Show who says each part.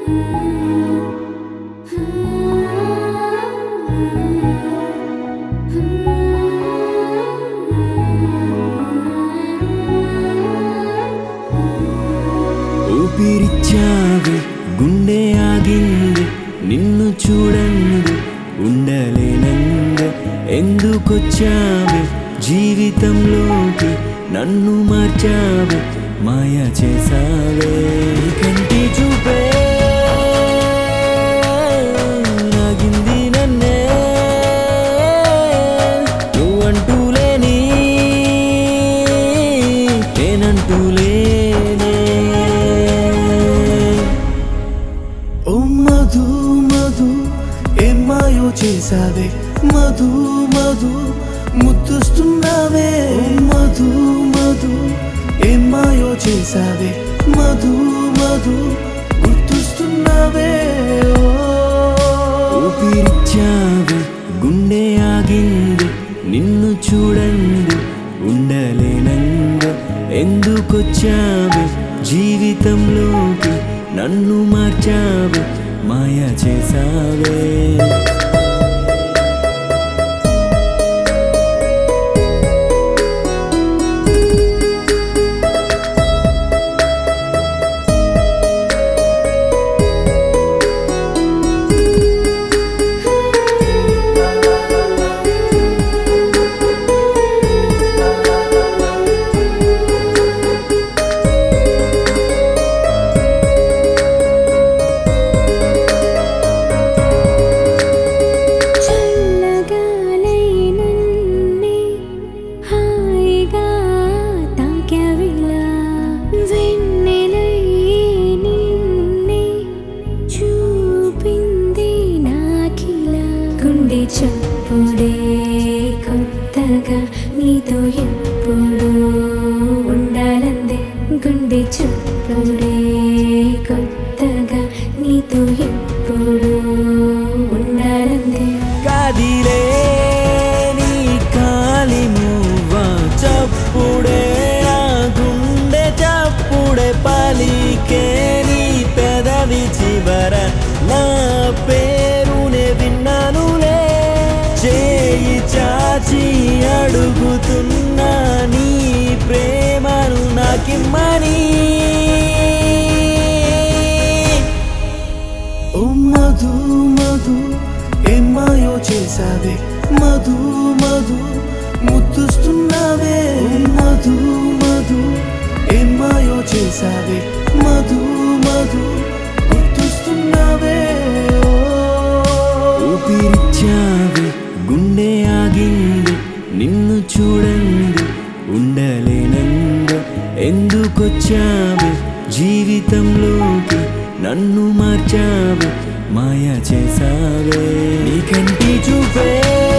Speaker 1: ఊపిరిచ్చావే గుండె ఆగింది నిన్ను చూడండి ఉండలేనంద ఎందుకొచ్చావే జీవితంలోకి నన్ను మార్చావే మాయ చేసావే నీ కంటి చూపే నాగింది నన్నే నువ్వంటూ లేని నేనంటూ లేనే
Speaker 2: ఓ మధు మధు ఏం మాయో చేసావే మధు మధు ముద్దుస్తున్నావే ఓ మధు మధు ఏం మాయో చేసావే మధు మధు గుర్తుస్తున్నావే ఓ
Speaker 1: ఊపిరిచ్చావే గుండె ఆగింది నిన్ను చూడండి ఉండలేనంద ఎందుకొచ్చావే జీవితంలోకి నన్ను మార్చావే మాయ చేసావే
Speaker 3: చల్లగాలై నన్నే హాయిగా తాకావిలా వెన్నెలై నిన్నే చూపింది నాకిలా గుండె చప్పుడే కొత్తగా నీతో ఎప్పుడు ఉండాలందే గుండె చప్పుడే కొత్తగా నీతో ఎప్పుడు ఉండాలందే
Speaker 1: కదిలే నీ కాలి మువ్వ చప్పుడే ఆ గుండె చప్పుడే పలికే నీ పెదవి చివర నా పేరునే విన్నానులే చేయి చాచి అడుగుతున్నా నీ ప్రేమను నాకిమ్మని
Speaker 2: ఓ మధు మధు ఏం మాయో చేసావే మధు మధు ముద్దుస్తున్నావే ఓ మధు మధు ఏం మాయో చేసావే మధు మధు గుర్తుస్తున్నావే ఓ
Speaker 1: ఊపిరిచ్చావే గుండె ఆగింది నిన్ను చూడండి ఉండలేనంద ఎందుకొచ్చావే జీవితంలోకి నన్ను మార్చావే మాయ చేసావే నీ కంటి చూపే